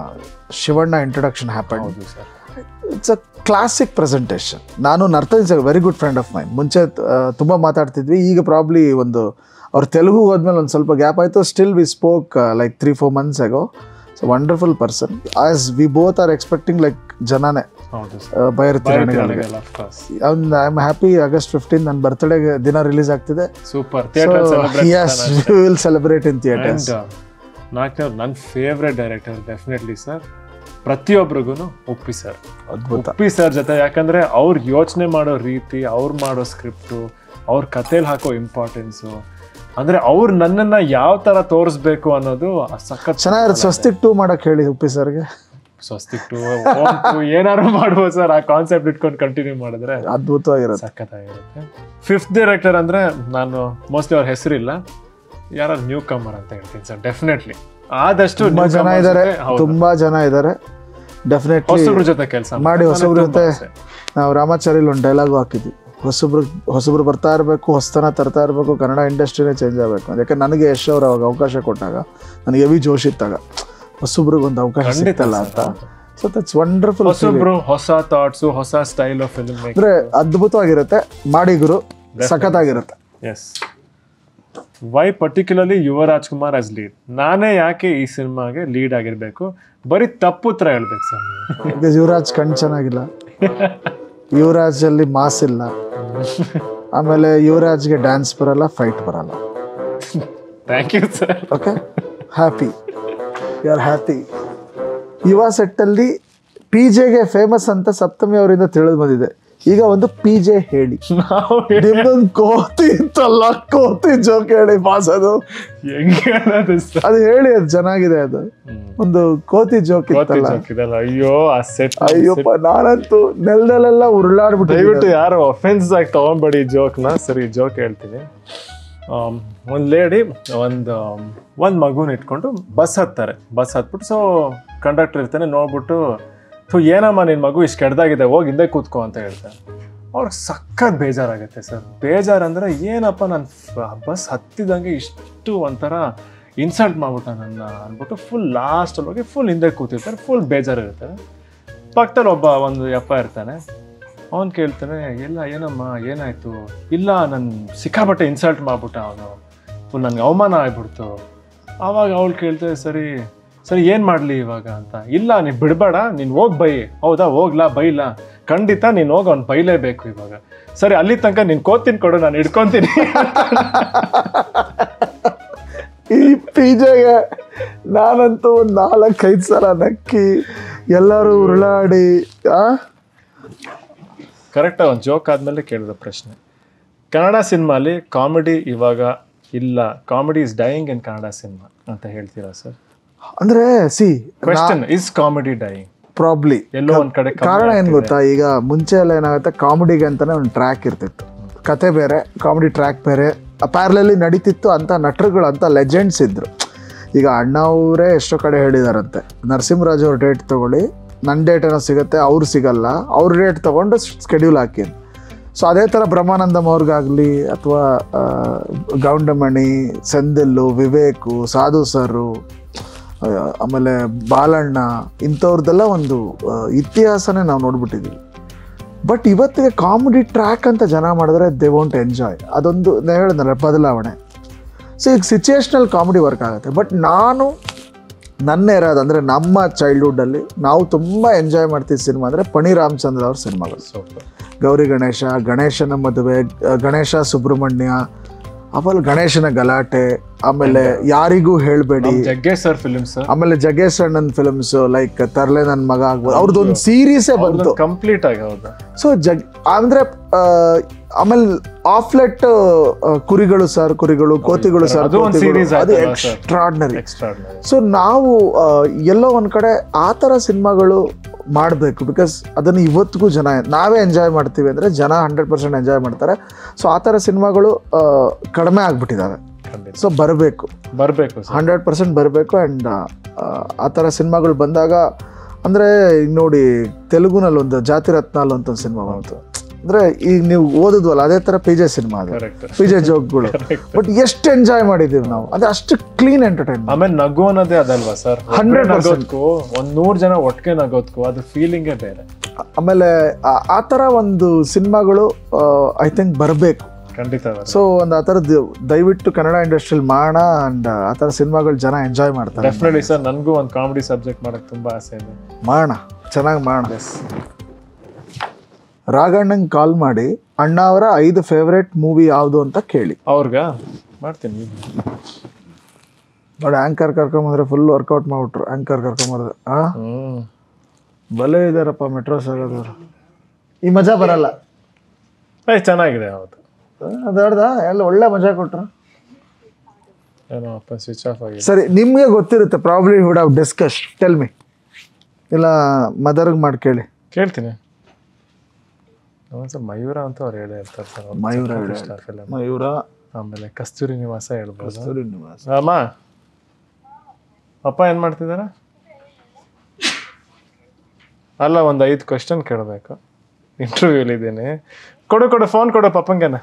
Shivanna introduction happen ಹೌದು sir it's a classic presentation ನಾನು Narthan is a very good friend of mine ಮುಂಚೆ ತುಂಬ ಮಾತಾಡ್ತಿದ್ವಿ ಈಗ ಪ್ರಾಬ್ಲಿ ಒಂದು ಅವ್ರು ತೆಲುಗು ಹೋದ್ಮೇಲೆ ಒಂದು ಸ್ವಲ್ಪ ಗ್ಯಾಪ್ ಆಯಿತು still we spoke like three four months ago so wonderful person as we both are expecting like ಜನನೇ ಹೌದು ಸರ್ ಬೈರ್ತಿರಣಗಳಿಗೆ ಅಫ್ಕೋರ್ಸ್ ಅವ್ನು I am happy August fifteen ನನ್ನ ಬರ್ತ್ಡೇಗೆ ದಿನ ರಿಲೀಸ್ ಆಗ್ತಿದೆ super theatre yes will celebrate in theatres ನಾಲ್ಕನೇ ನನ್ನ ಫೇವ್ರೆಟ್ ಡೈರೆಕ್ಟರ್ ಡೆಫಿನೆಟ್ಲಿ ಸರ್ ಪ್ರತಿಯೊಬ್ಬರಿಗೂ ಉಪ್ಪಿ ಸರ್ ಅದ್ಭುತ ಉಪ್ಪಿ ಸರ್ ಜೊತೆ ಯಾಕಂದ್ರೆ ಅವ್ರು ಯೋಚನೆ ಮಾಡೋ ರೀತಿ ಅವ್ರು ಮಾಡೋ ಸ್ಕ್ರಿಪ್ಟು ಅವ್ರ ಕಥೆಲಿ ಹಾಕೋ ಇಂಪಾರ್ಟೆನ್ಸು ಅಂದ್ರೆ ಅವ್ರು ನನ್ನನ್ನ ಯಾವ ತರ ತೋರಿಸ್ಬೇಕು ಅನ್ನೋದು ಆ ಸಖತ್ ಚೆನ್ನಾಗಿರುತ್ತೆ ಸ್ವಸ್ತಿಕ್ ಟೂ ಮಾಡಕ್ಕೆ ಹೇಳಿ ಉಪ್ಪಿ ಸರ್ಗೆ ಸ್ವಸ್ತಿಕ್ ಟು ಏನಾದ್ರು ಮಾಡ್ಬೋದು ಸರ್ ಆ ಕಾನ್ಸೆಪ್ಟ್ ಇಟ್ಕೊಂಡು ಕಂಟಿನ್ಯೂ ಮಾಡಿದ್ರೆ ಅದ್ಭುತವಾಗಿರುತ್ತೆ ಸಖತ್ತಾಗಿರುತ್ತೆ ಫಿಫ್ತ್ ಡೈರೆಕ್ಟರ್ ಅಂದ್ರೆ ನಾನು ಮೋಸ್ಟ್ಲಿ ಅವ್ರ ಹೆಸರಿಲ್ಲ ಯಾರು ನ್ಯೂ ಕಮರ್ ಅಂತ ಹೇಳ್ತೀನಿ ಸರ್ ಡೆಫಿನೆಟ್ಲಿ ಆದಷ್ಟು ತುಂಬಾ ಜನ newcomers ಇದ್ದಾರೆ ಜೊತೆ- ಹೌದು. ತುಂಬಾ ಜನ ಇದ್ದಾರೆ ಡೆಫಿನೆಟ್ಲಿ ಹೊಸಬ್ರ ಜೊತೆ ಕೆಲಸ ಮಾಡಿ ಹೊಸಬ್ರ ಜೊತೆ ನಾವು ರಾಮಾಚಾರ್ಯಲ್ಲಿ ಒಂದು ಡೈಲಾಗು ಹಾಕಿದ್ವಿ ಹೊಸಬ್ರು ಹೊಸಬ್ರು ಬರ್ತಾ ಇರಬೇಕು ಹೊಸತನ ತರ್ತಾ ಇರಬೇಕು ಕನ್ನಡ ಇಂಡಸ್ಟ್ರಿನೇ ಚೇಂಜ್ ಆಗಬೇಕು ಯಾಕಂದ್ರೆ ನನಗೆ ಯಶ್ ಅವ್ರು ಅವಾಗ ಅವಕಾಶ ಕೊಟ್ಟಾಗ ನನಗೆ ಹೆವಿ ಜೋಶ್ ಇತ್ತಾಗ ಹೊಸಬ್ರಿಗೆ ಒಂದು ಅವಕಾಶ ಖಂಡಿತ ಸಿಗ್ತಲ್ಲ sir, ಅಂತ ಹೌದು. ಸೊ ದಟ್ಸ್ ವಂಡರ್ಫುಲ್ ಹೊಸಬ್ರು ಹೊಸ ಥಾಟ್ಸ್ ಹೊಸ ಸ್ಟೈಲ್ ಆಫ್ ಫಿಲ್ಮ್ ಅಂದ್ರೆ ಅದ್ಭುತವಾಗಿರುತ್ತೆ ಮಾಡಿ ಗುರು ಸಖತ್ತಾಗಿರುತ್ತೆ yes why particularly Yuva Rajkumar as lead ನಾನೇ ಯಾಕೆ ಈ ಸಿನಿಮಾಗೆ ಲೀಡ್ ಆಗಿರ್ಬೇಕು ಬರೀ ತಪ್ಪು ಉತ್ತರ ಹೇಳ್ಬೇಕು ಸರ್ ನೀವು ಬಿಕಾಸ್ ಯುವರಾಜ್ ಕಣ್ ಚೆನ್ನಾಗಿಲ್ಲ ಯುವರಾಜ್ ಅಲ್ಲಿ ಮಾಸ್ ಇಲ್ಲ ಆಮೇಲೆ ಯುವರಾಜ್ಗೆ ಡ್ಯಾನ್ಸ್ ಬರಲ್ಲ ಫೈಟ್ ಬರಲ್ಲ thank you sir okay happy you are happy Yuva ಸೆಟ್ಟಲ್ಲಿ ಪಿ ಜೆಗೆ ಫೇಮಸ್ ಅಂತ ಸಪ್ತಮಿ ಅವರಿಂದ ತಿಳಿದು ಬಂದಿದೆ ಈಗ ಒಂದು ಪಿ ಜೆ ಹೇಳಿ ನಾವು ನಿಮ್ದೊಂದು ಕೋತಿ ಇತ್ತಲ್ಲ ಕೋತಿ ಜೋಕ್ ಹೇಳಿ ಬಾಸ್ ಅದು ಹೆಂಗೆ ಅನ್ನೋದು ಸರ್ ಅದು ಹೇಳಿ ಅದು ಚೆನ್ನಾಗಿದೆ ಅದು ಒಂದು ಕೋತಿ ಜೋಕ್ ಇತ್ತಲ್ಲ ಇದಲ್ಲ ಅಯ್ಯೋ ಆ ಸೆಟ್ ಅಯ್ಯಪ್ಪ ನಾನಂತೂ ನೆಲದಲ್ಲೆಲ್ಲ ಉರುಳಾಡ್ಬಿಟ್ಟು ದಯವಿಟ್ಟು ಯಾರು ಅಫೆನ್ಸ್ ಆಗಿ ತಗೊಂಬೇಡಿ ಜೋಕ್ನ ಸರಿ ಜೋಕ್ ಹೇಳ್ತೀನಿ ಒಂದು ಲೇಡಿ ಒಂದು ಒಂದು ಮಗುನ ಇಟ್ಕೊಂಡು ಬಸ್ ಹತ್ತಾರೆ ಬಸ್ ಹತ್ಬಿಟ್ಟು ಸೊ ಕಂಡಕ್ಟರ್ ಇರ್ತಾನೆ ನೋಡ್ಬಿಟ್ಟು ಸೊ ಏನಮ್ಮ ನಿನ್ನ ಮಗು ಇಷ್ಟು ಕೆಡ್ದಾಗಿದೆ ಹೋಗಿ ಹಿಂದೆ ಕೂತ್ಕೋ ಅಂತ ಹೇಳ್ತಾರೆ ಅವ್ರಿಗೆ ಸಖತ್ ಬೇಜಾರಾಗುತ್ತೆ ಸರ್ ಬೇಜಾರು ಅಂದರೆ ಏನಪ್ಪ ನಾನು ಬಸ್ ಹತ್ತಿದಂಗೆ ಇಷ್ಟು ಒಂಥರ ಇನ್ಸಲ್ಟ್ ಮಾಡ್ಬಿಟ್ಟ ನನ್ನ ಅಂದ್ಬಿಟ್ಟು ಫುಲ್ ಲಾಸ್ಟಲ್ಲಿ ಹೋಗಿ ಫುಲ್ ಹಿಂದೆ ಕೂತಿರ್ತಾರೆ ಫುಲ್ ಬೇಜಾರಿರ್ತಾರೆ ಪಕ್ಕದಲ್ಲಿ ಒಬ್ಬ ಒಂದು ಯಪ್ಪ ಇರ್ತಾನೆ ಅವನು ಕೇಳ್ತಾನೆ ಎಲ್ಲ ಏನಮ್ಮ ಏನಾಯ್ತು ಇಲ್ಲ ನನ್ನ ಸಿಕ್ಕಾಪಟ್ಟೆ ಇನ್ಸಲ್ಟ್ ಮಾಡ್ಬಿಟ್ಟ ಅವನು ಫುಲ್ ನನಗೆ ಅವಮಾನ ಆಗ್ಬಿಡ್ತು ಆವಾಗ ಅವಳು ಕೇಳ್ತಾರೆ ಸರಿ ಸರಿ ಏನು ಮಾಡಲಿ ಇವಾಗ ಅಂತ ಇಲ್ಲ ನೀನು ಬಿಡಬೇಡ ನೀನು ಹೋಗಿ ಬೈ ಹೌದಾ ಹೋಗ್ಲಾ ಬೈಲ ಖಂಡಿತ ನೀನು ಹೋಗಿ ಅವ್ನು ಬೈಲೇಬೇಕು ಇವಾಗ ಸರಿ ಅಲ್ಲಿ ತನಕ ನೀನು ಕೋತೀನಿ ಕೊಡು ನಾನು ಹಿಡ್ಕೊತೀನಿ ಈ ಪಿ ಜೆಗೆ ನಾನಂತೂ ಒಂದು ನಾಲ್ಕೈದು ಸಲ ನಕ್ಕಿ ಎಲ್ಲರೂ ಉರುಳಾಡಿ ಆ ಕರೆಕ್ಟಾಗಿ ಒಂದು ಜೋಕ್ ಆದಮೇಲೆ ಕೇಳಿದ ಪ್ರಶ್ನೆ ಕನ್ನಡ ಸಿನಿಮಾಲಿ ಕಾಮಿಡಿ ಇವಾಗ ಇಲ್ಲ comedy is dying in Kannada cinema ಅಂತ ಹೇಳ್ತೀರಾ ಸರ್ ಅಂದ್ರೆ see question is comedy dying probably ಎಲ್ಲೋ ಒಂದ್ ಕಡೆ ಕಮ್ಮಿ ಕಾರಣ ಏನು ಆಗ್ತಿದೆ. ಗೊತ್ತಾ ಈಗ ಮುಂಚೆ ಎಲ್ಲ ಏನಾಗುತ್ತೆ ಕಾಮಿಡಿಗೆ ಅಂತಾನೆ ಒಂದು ಟ್ರ್ಯಾಕ್ ಇರ್ತಿತ್ತು ಕತೆ ಬೇರೆ ಕಾಮಿಡಿ ಟ್ರ್ಯಾಕ್ ಬೇರೆ ಪ್ಯಾರ್ಲಲ್ಲಿ ನಡೀತಿತ್ತು ಅಂತ ನಟರುಗಳು ಅಂತ ಲೆಜೆಂಡ್ಸ್ ಇದ್ರು ಈಗ ಅಣ್ಣ ಅವರೇ ಎಷ್ಟೋ ಕಡೆ ಹೇಳಿದಾರಂತೆ ನರಸಿಂಹರಾಜ್ ಅವ್ರ ಡೇಟ್ ತಗೊಳ್ಳಿ ನನ್ನ ಡೇಟ್ ಏನೋ ಸಿಗುತ್ತೆ ಅವ್ರು ಸಿಗಲ್ಲ ಅವ್ರ ಡೇಟ್ ತೊಗೊಂಡು ಸ್ಕೆಡ್ಯೂಲ್ ಹಾಕಿ ಸೊ ಅದೇ ಥರ ಬ್ರಹ್ಮಾನಂದಂ ಅವ್ರಿಗಾಗಲಿ ಅಥವಾ ಗೌಂಡಮಣಿ ಸೆಂದಿಲ್ಲು ವಿವೇಕು ಸಾಧು ಸರು ಆ, ಆಮೇಲೆ ಬಾಲಣ್ಣ ಇಂಥವ್ರದ್ದೆಲ್ಲ ಒಂದು ಆ, ಇತಿಹಾಸನೇ ನಾವು ನೋಡ್ಬಿಟ್ಟಿದ್ದೀವಿ ಬಟ್ ಇವತ್ತಿಗೆ ಕಾಮಿಡಿ ಟ್ರ್ಯಾಕ್ ಅಂತ ಜನ ಮಾಡಿದ್ರೆ ದೇ ವೋಂಟ್ ಎಂಜಾಯ್ ಅದೊಂದು ನಾನು ಹೇಳಿದ್ನಲ್ಲ ಬದಲಾವಣೆ ಸೊ ಈಗ ಸಿಚುಯೇಷ್ನಲ್ ಕಾಮಿಡಿ ವರ್ಕ್ ಆಗುತ್ತೆ ಬಟ್ ನಾನು ನನ್ನ ಏರಾದ ಅಂದರೆ ನಮ್ಮ ಚೈಲ್ಡ್ಹುಡ್ಡಲ್ಲಿ ನಾವು ತುಂಬ ಎಂಜಾಯ್ ಮಾಡ್ತೀವಿ ಸಿನಿಮಾ ಅಂದರೆ ಪಣಿ ರಾಮಚಂದ್ರ ಅವ್ರ ಸಿನಿಮಾಗಳು ಸೂಪರ್ ಗೌರಿ ಗಣೇಶ ಗಣೇಶನ ಮದುವೆ ಗ- ಗಣೇಶ ಸುಬ್ರಹ್ಮಣ್ಯ ಆಮೇಲೆ ಗಣೇಶನ ಗಲಾಟೆ ಆಮೇಲೆ ಯಾರಿಗೂ ಹೇಳಬೇಡಿ ಜಗ್ಗೇಶ್ ಸರ್ ಫಿಲ್ಮ್ ಸರ್ ಆಮೇಲೆ ಜಗೇಶ್ ಅಣ್ಣನ್ ಫಿಲ್ಮ್ಸ್ ಲೈಕ್ ತರ್ಲೆ ನನ್ನ ಮಗ ಆಗ್ಬೋದು ಅವ್ರದ್ದೊಂದು ಸೀರೀಸೇ ಬಂತು ಕಂಪ್ಲೀಟ್ ಆಗಿ ಹೌದು ಸೊ ಜಗ್ ಅಂದ್ರೆ ಆ, ಆಮೇಲೆ ಆಫ್ಲೆಟ್ ಕುರಿಗಳು ಸರ್ ಕುರಿಗಳು ಕೋತಿಗಳು ಸರ್ ಅದು ಒಂದ್ ಕೋತಿಗಳು, series ಅದು ಆಯ್ತಲ್ಲ sir? ಎಕ್ಸ್ಟ್ರಾರ್ಡಿನರಿ ಎಕ್ಸ್ಟ್ರಾರ್ಡಿನರಿ ಸೊ ನಾವು ಆ, ಎಲ್ಲೋ ಒಂದ್ ಕಡೆ ಆ ಥರ ಸಿನಿಮಾಗಳು ಮಾಡಬೇಕು ಬಿಕಾಸ್ ಅದನ್ನು ಇವತ್ತಿಗೂ ಜನ ನಾವೇ ಎಂಜಾಯ್ ಮಾಡ್ತೀವಿ ಅಂದರೆ ಜನ ಹಂಡ್ರೆಡ್ ಪರ್ಸೆಂಟ್ ಎಂಜಾಯ್ ಮಾಡ್ತಾರೆ ಸೊ ಆ ಥರ ಸಿನಿಮಾಗಳು ಆ, ಕಡಿಮೆ ಆಗ್ಬಿಟ್ಟಿದ್ದಾವೆ ಖಂಡಿತ ಸೊ ಬರಬೇಕು ಬರ್ಬೇಕು ಸರ್ ಹಂಡ್ರೆಡ್ ಪರ್ಸೆಂಟ್ ಬರಬೇಕು ಆ್ಯಂಡ್ ಆ ಥರ ಸಿನಿಮಾಗಳು ಬಂದಾಗ ಅಂದರೆ ಈಗ ನೋಡಿ ತೆಲುಗುನಲ್ಲಿ ಒಂದು ಜಾತಿ ರತ್ನಾಲ್ ಅಂತ ಒಂದು ಸಿನಿಮಾ ಬಂತು ಅಂದರೆ ಈಗ ನೀವು ಓದಿದ್ವಲ್ಲ ಅದೇ ಥರ ಪಿ ಜೆ ಸಿನಿಮಾ ಅದು ಕರೆಕ್ಟ್ ಪಿ ಜೆ ಜೋಕ್ಗಳು ಬಟ್ ಎಷ್ಟು ಎಂಜಾಯ್ ಮಾಡಿದ್ದೀವಿ ನಾವು ಅಂದರೆ ಅಷ್ಟು ಕ್ಲೀನ್ ಎಂಟರ್ಟೈನ್ಮೆಂಟ್ ಆಮೇಲೆ ನಗು ಅನ್ನೋದೇ ಅದಲ್ವಾ ಸರ್ 100% ನಗೋದ್ಕು ಒಂದ್ ನೂರ್ ಜನ ಒಟ್ಟಿಗೆ ನಗೋದ್ಕು ಅದು ಫೀಲಿಂಗೇ ಬೇರೆ ಆಮೇಲೆ ಆ- ಆ ಥರ ಒಂದು ಸಿನಿಮಾಗಳು ಐ ಥಿಂಕ್ ಬರಬೇಕು ಖಂಡಿತ ಬರುತ್ತೆ. ಸೊ ಒಂದು ಆ ಥರದ್ದು ದಯವಿಟ್ಟು ಕನ್ನಡ ಇಂಡಸ್ಟ್ರಿಯಲ್ಲಿ ಮಾಡೋಣ ಆ್ಯಂಡ್ ಆ ಥರ ಸಿನಿಮಾಗಳು ಜನ ಎಂಜಾಯ್ ಮಾಡ್ತಾರೆ ಡೆಫಿನೆಟ್ಲಿ ಸರ್ ನನಗೂ ಒಂದು ಕಾಮಿಡಿ ಸಬ್ಜೆಕ್ಟ್ ಮಾಡಕ್ ತುಂಬಾ ಆಸೆ ಇದೆ ಮಾಡೋಣ ಚೆನ್ನಾಗಿ ಮಾಡೋಣ ಎಸ್ ರಾಘಣ್ಣಂಗೆ ಕಾಲ್ ಮಾಡಿ ಅಣ್ಣ ಅವರ ಐದು ಫೇವ್ರೆಟ್ ಮೂವಿ ಯಾವುದು ಅಂತ ಕೇಳಿ ಅವ್ರಿಗ ಮಾಡ್ತೀನಿ ನೋಡಿ ಆ್ಯಂಕರ್ ಕರ್ಕೊಂಬಂದ್ರೆ ಫುಲ್ ವರ್ಕೌಟ್ ಮಾಡ್ಬಿಟ್ರು ಆ್ಯಂಕರ್ ಕರ್ಕೊಂಬಂದ್ರೆ ಆ ಹ್ಮ್ ಬಲೆ ಇದಾರಪ್ಪ ಮೆಟ್ರೋಸ್ ಆಗೋದವ್ರು ಈ ಮಜಾ ಬರಲ್ಲ ಏ ಚೆನ್ನಾಗಿದೆ ಹೌದು ಅದಾಡ್ದ ಎಲ್ಲ ಒಳ್ಳೆ ಮಜಾ ಕೊಟ್ರು ಏನೋ ಅಪ್ಪ ಸ್ವಿಚ್ ಆಫ್ ಆಗಿದೆ ಸರಿ ನಿಮಗೆ ಗೊತ್ತಿರುತ್ತೆ probably would have discuss tell me ಇಲ್ಲ ಮದರ್ಗೆ ಮಾಡಿ ಕೇಳಿ ಕೇಳ್ತೀನಿ ಒಂದ್ಸಲ ಮಯೂರ ಅಂತ ಅವ್ರು ಹೇಳೇ ಇರ್ತಾರೆ ಸರ್ ಮಯೂರ ಇಷ್ಟ ಫಿಲಮ್ ಮಯೂರ ಆಮೇಲೆ ಕಸ್ತೂರಿ ನಿವಾಸ ಹೇಳ್ಬೋದು ಕಸ್ತೂರಿ ನಿವಾಸ ಅಮ್ಮ ಅಪ್ಪ ಏನ್ ಮಾಡ್ತಿದಾರ ಅಲ್ಲ ಒಂದು ಐದು ಕ್ವಶನ್ ಕೇಳಬೇಕು ಇಂಟರ್ವ್ಯೂಲಿ ಇದ್ದೀನಿ ಕೊಡು ಕೊಡು ಫೋನ್ ಕೊಡು ಪಪ್ಪಂಗೆನ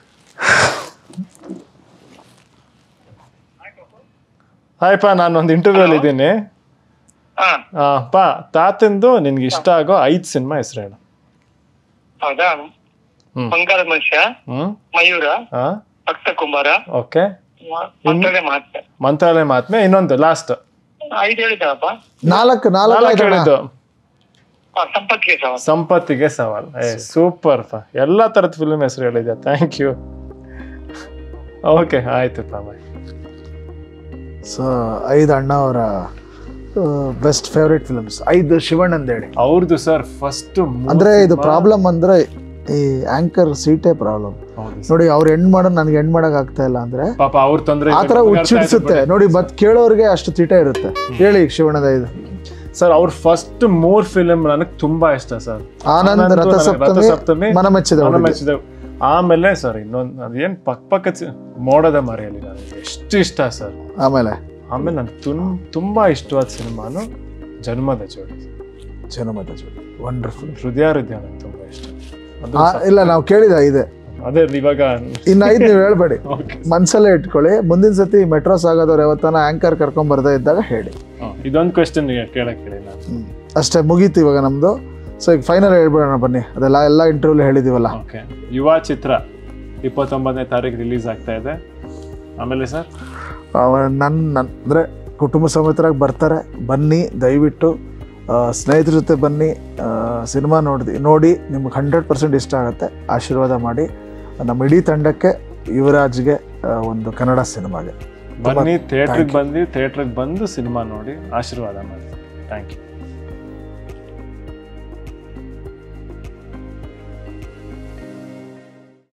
ಹಾಯ್ಪ ನಾನು ಒಂದು ಇಂಟರ್ವ್ಯೂಲಿ ಇದ್ದೀನಿ ಹಾ ಆ, ಪಾ ತಾತಂದು ನಿನ್ಗೆ ಇಷ್ಟ ಆಗೋ ಐದು ಸಿನಿಮಾ ಹೆಸರು ಹೇಳು ಹೌದಾ ಹ್ಮ್. ಬಂಗಾರದ ಮನುಷ್ಯ ಹ್ಮ್ ಮಯೂರ ಹಾ ಭಕ್ತ ಕುಂಬಾರ ಓಕೆ ಮಂತ್ರದೇ ಮಾತೆ ಮಂತ್ರಾಲಯ ಮಾತ್ಮೆ ಇನ್ನೊಂದು ಲಾಸ್ಟ್ ಐದು ಹೇಳಿದಪ್ಪ ನಾಲ್ಕು ನಾಲ್ಕು ನಾಲ್ಕು ಆಯ್ತಣ್ಣ. ಹೇಳಿದ್ದು ಸಂಪತ್ಗೆ ಸಹ ಸಂಪತ್ತಿಗೆ ಸವಾಲ್ ಏ ಸೂಪರ್ ಪಾ ಎಲ್ಲ ಥರದ ಫಿಲ್ಮ್ ಹೆಸರು ಹೇಳಿದ್ಯಾ ಥ್ಯಾಂಕ್ ಯು ಓಕೆ ಆಯ್ತಪ್ಪ ಬಾಯ್ ಸೊ ಐದು ಅಣ್ಣ ಅವರ ಬೆಸ್ಟ್ ಫೇವ್ರೆಟ್ ಫಿಲ್ಮ್ಸ್ ಐದು ಶಿವಣ್ಣಂದ ಹೇಳಿ ಅವ್ರದ್ದು ಸರ್ ಫಸ್ಟ್ ಅಂದ್ರೆ ಇದು ಪ್ರಾಬ್ಲಮ್ ಅಂದ್ರೆ ಈ ಆಂಕರ್ ಸೀಟೇ ಪ್ರಾಬ್ಲಮ್ ನೋಡಿ ಅವ್ರು ಎಂಡ್ ಮಾಡೋ ನನ್ಗೆ ಎಂಡ್ ಮಾಡಕ್ ಆಗ್ತಾ ಇಲ್ಲ ಅಂದ್ರೆ ಪಾಪ ಅವ್ರ ತೊಂದ್ರೆ ಆ ತರ ಹುಚ್ಚಿಡ್ಸುತ್ತೆ ನೋಡಿ ಮತ್ ಕೇಳೋರ್ಗೆ ಅಷ್ಟು ತೀಟ ಇರುತ್ತೆ ಹೇಳಿ ಶಿವಣ್ಣದ ಇದು ಸರ್ ಅವ್ರ ಫಸ್ಟ್ ಮೂರ್ ಫಿಲ್ಮ್ ನನಗೆ ತುಂಬಾ ಇಷ್ಟ ಸರ್ ಆನಂದ್ ಆನಂದ್ ರಥಸಪ್ತಮಿ ರಥಸಪ್ತಮಿ, ಮನಮೆಚ್ಚಿದ ಹುಡುಗಿ. ಮೆಚ್ಚಿದ ಆಮೇಲೆ ಸರ್ ಇನ್ನೊಂದು ಅದೇನ್ ಪಕ್ಕ ಪಕ್ಕ ಚಿ- ಮೋಡದ ಮರೆಯಲ್ಲಿ ನನಗೆ ಎಷ್ಟು ಇಷ್ಟ ಸರ್ ಆಮೇಲೆ ಆಮೇಲೆ ನನ್ಗೆ ತುಂ ತುಂಬಾ ಇಷ್ಟವಾದ ಸಿನಿಮಾನು ಜನ್ಮದ ಜೋಡಿ ಜನಮತ ಜೋಡಿ ವಂಡರ್ಫುಲ್ ಹೃದಯ ಹೃದಯ ನನಗೆ ತುಂಬಾ ಇಷ್ಟ ಅದು ಇಲ್ಲ ನಾವು ಕೇಳಿದ ಇದೆ ಅದೇ ಇವಾಗ ಇನ್ನು ಐದು ನೀವು ಹೇಳ್ಬೇಡಿ Okay. ಮನ್ಸಲ್ಲೇ ಇಟ್ಕೊಳ್ಳಿ ಮುಂದಿನ ಸತಿ ಮೆಟ್ರೋಸ್ ಆಗೋದವ್ರು ಯಾವತ್ತಾನ ಆಂಕರ್ ಕರ್ಕೊಂಡ್ ಬರ್ದೇ ಇದ್ದಾಗ ಹೇಳಿ ಹ, ಇದೊಂದು ಕ್ವೆಶನ್ ಕೇಳಕ್ ಹೇಳಿ ನಾನು ಹ್ಮ್. ಅಷ್ಟೇ ಮುಗೀತು ಇವಾಗ ನಮ್ದು ಸೊ ಈಗ ಫೈನಲ್ ಹೇಳ್ಬಿಡೋಣ ಬನ್ನಿ ಅದೆಲ್ಲ ಎಲ್ಲ ಇಂಟರ್ವ್ಯೂ ಹೇಳಿದೀವಲ್ಲ ಓಕೆ ಯುವ ಚಿತ್ರ ಇಪ್ಪತ್ತೊಂಬತ್ತನೇ ತಾರೀಕು ರಿಲೀಸ್ ಆಗ್ತಾ ಇದೆ ಆಮೇಲೆ ಸರ್ ನನ್ನ ನನ್ನ ಅಂದರೆ ಕುಟುಂಬ ಸಮೇತರಾಗಿ ಬರ್ತಾರೆ ಬನ್ನಿ ದಯವಿಟ್ಟು ಆ, ಸ್ನೇಹಿತರ ಜೊತೆ ಬನ್ನಿ ಸಿನಿಮಾ ನೋಡಿದಿ ನೋಡಿ ನಿಮ್ಗೆ ಹಂಡ್ರೆಡ್ ಪರ್ಸೆಂಟ್ ಇಷ್ಟ ಆಗುತ್ತೆ ಆಶೀರ್ವಾದ ಮಾಡಿ ನಮ್ಮ ಇಡೀ ತಂಡಕ್ಕೆ ಯುವರಾಜ್ಗೆ ಆ, ಒಂದು ಕನ್ನಡ ಸಿನಿಮಾಗೆ ಬನ್ನಿ ಥಿಯೇಟ್ರಿಗೆ ಬಂದು ಥಿಯೇಟ್ರಿಗೆ ಬಂದು ಸಿನಿಮಾ ನೋಡಿ ಆಶೀರ್ವಾದ ಮಾಡಿ ಥ್ಯಾಂಕ್ ಯು